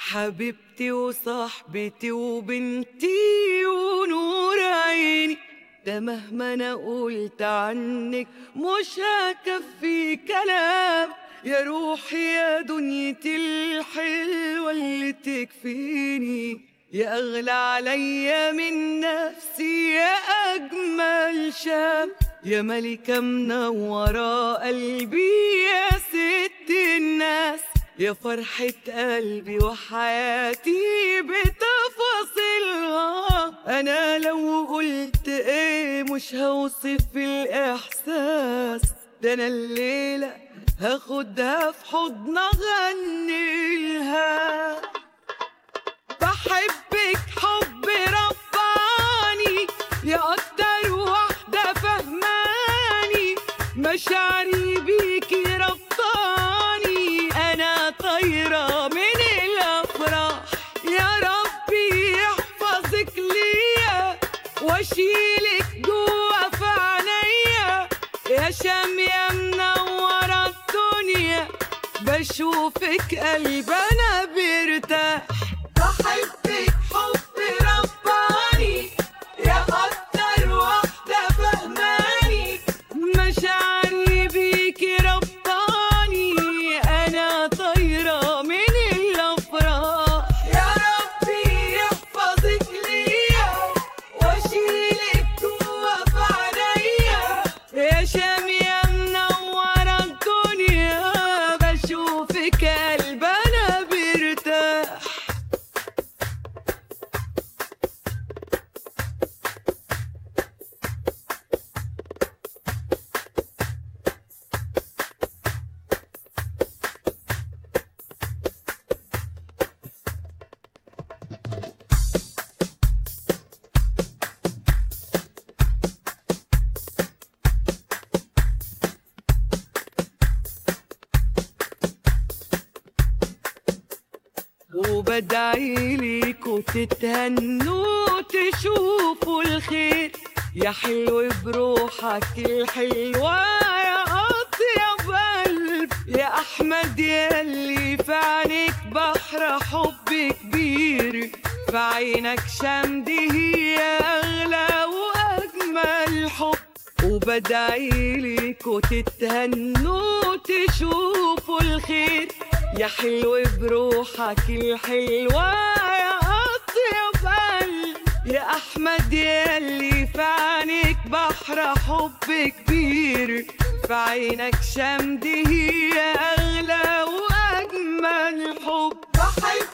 حبيبتي وصاحبتي وبنتي ونور عيني ده مهما انا قلت عنك مش هكفي كلام يا روحي يا دنيتي الحلوة اللي تكفيني يا أغلى عليا من نفسي يا أجمل شام يا ملكة منورة قلبي يا ست الناس يا فرحة قلبي وحياتي بتفاصيلها أنا لو قلت إيه مش هوصف الإحساس ده أنا الليلة هاخدها في حضن أغنيلها بحبك حب رباني يا أكتر واحدة فهماني مشاعري بيكي ربطاني أنا طايرة من الأفراح يا ربي يحفظك ليا واشيلك جوا في عينيا يا شام يا منورة الدنيا بشوفك قلب أنا بيرتاح بحبك حب رباني يا أكتر واحدة فهماني مشاعري بيكي ربطاني أنا طايرة من الأفراح يا ربي يحفظك ليا واشيلك جوا في عينيا يا شام يا منورة الدنيا بشوفك قلب أنا بيرتاح وبدعي ليكوا تتهنوا تشوفوا الخير يا حلو بروحك الحلوة يا أطيب قلب يا أحمد ياللي في عينك بحر حب كبير في عينك شمدي هي أغلى وأجمل حب وبدعي ليكوا تتهنوا تشوفوا الخير يا حلو بروحك الحلوة يا أطيب قلب يا أحمد ياللي في عينك بحر حب كبير في عينك شمدي هي أغلى وأجمل حب بحب